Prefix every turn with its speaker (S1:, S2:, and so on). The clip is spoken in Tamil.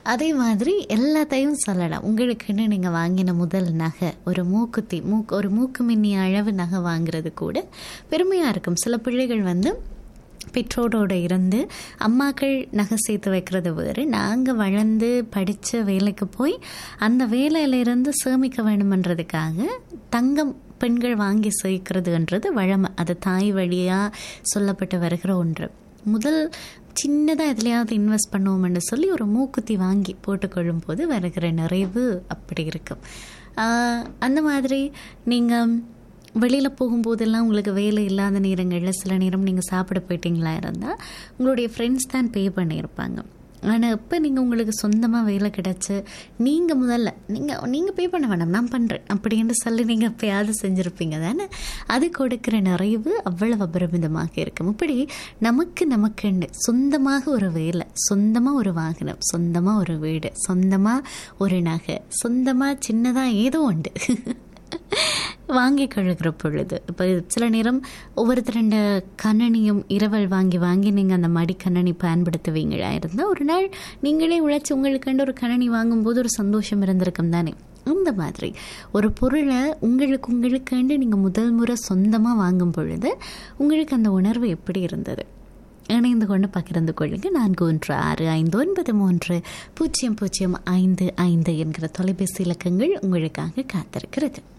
S1: அதே மாதிரி எல்லாத்தையும் சொல்லலாம் உங்களுக்குன்னு நீங்கள் வாங்கின முதல் நகை ஒரு மூக்குத்தி மூக்கு ஒரு மூக்கு மின்னி அளவு நகை வாங்குறது கூட பெருமையாக இருக்கும் சில பிள்ளைகள் வந்து பெற்றோரோடு இருந்து அம்மாக்கள் நகை சேர்த்து வைக்கிறது வேறு நாங்கள் வளர்ந்து படித்த வேலைக்கு போய் அந்த வேலையிலிருந்து சேமிக்க வேணுமன்றதுக்காக தங்கம் பெண்கள் வாங்கி சேர்க்கிறதுன்றது வழமை அது தாய் வழியாக சொல்லப்பட்டு வருகிற ஒன்று முதல் சின்னதாக எதுலையாவது இன்வெஸ்ட் பண்ணுவோம்னு சொல்லி ஒரு மூக்குத்தி வாங்கி போட்டுக்கொள்ளும் போது வருகிற நிறைவு அப்படி இருக்கும் அந்த மாதிரி நீங்கள் வெளியில் போகும்போதெல்லாம் உங்களுக்கு வேலை இல்லாத நேரங்களில் சில நேரம் நீங்கள் சாப்பிட போயிட்டீங்களா இருந்தால் உங்களுடைய ஃப்ரெண்ட்ஸ் தான் பே பண்ணியிருப்பாங்க ஆனால் இப்போ நீங்கள் உங்களுக்கு சொந்தமாக வேலை கிடச்சி நீங்கள் முதல்ல நீங்கள் நீங்கள் பே பண்ண வேண்டாம் நான் பண்ணுறேன் அப்படின்னு சொல்லி நீங்கள் எப்பயாவது செஞ்சுருப்பீங்க தானே அது கொடுக்குற நிறைவு அவ்வளவு அபரிமிதமாக இருக்கும் இப்படி நமக்கு நமக்குன்னு சொந்தமாக ஒரு வேலை சொந்தமாக ஒரு வாகனம் சொந்தமாக ஒரு வீடு சொந்தமாக ஒரு நகை சொந்தமாக சின்னதாக ஏதோ உண்டு வாங்கி கழுகிற பொழுது இப்போ சில நேரம் ஒவ்வொருத்தருண்ட கண்ணனியும் இரவல் வாங்கி வாங்கி நீங்கள் அந்த மடி கண்ணனி பயன்படுத்துவீங்களா இருந்தால் ஒரு நாள் நீங்களே உழைச்சி உங்களுக்குண்டு ஒரு கண்ணனி வாங்கும்போது ஒரு சந்தோஷம் இருந்திருக்கும் தானே அந்த மாதிரி ஒரு பொருளை உங்களுக்கு உங்களுக்குண்டு நீங்கள் முதல் முறை சொந்தமாக வாங்கும் பொழுது உங்களுக்கு அந்த உணர்வு எப்படி இருந்தது இணைந்து கொண்டு பகிர்ந்து கொள்ளுங்க நான்கு ஒன்று ஆறு ஐந்து ஒன்பது மூன்று பூஜ்ஜியம் பூஜ்ஜியம் ஐந்து ஐந்து என்கிற தொலைபேசி இலக்கங்கள் உங்களுக்காக காத்திருக்கிறது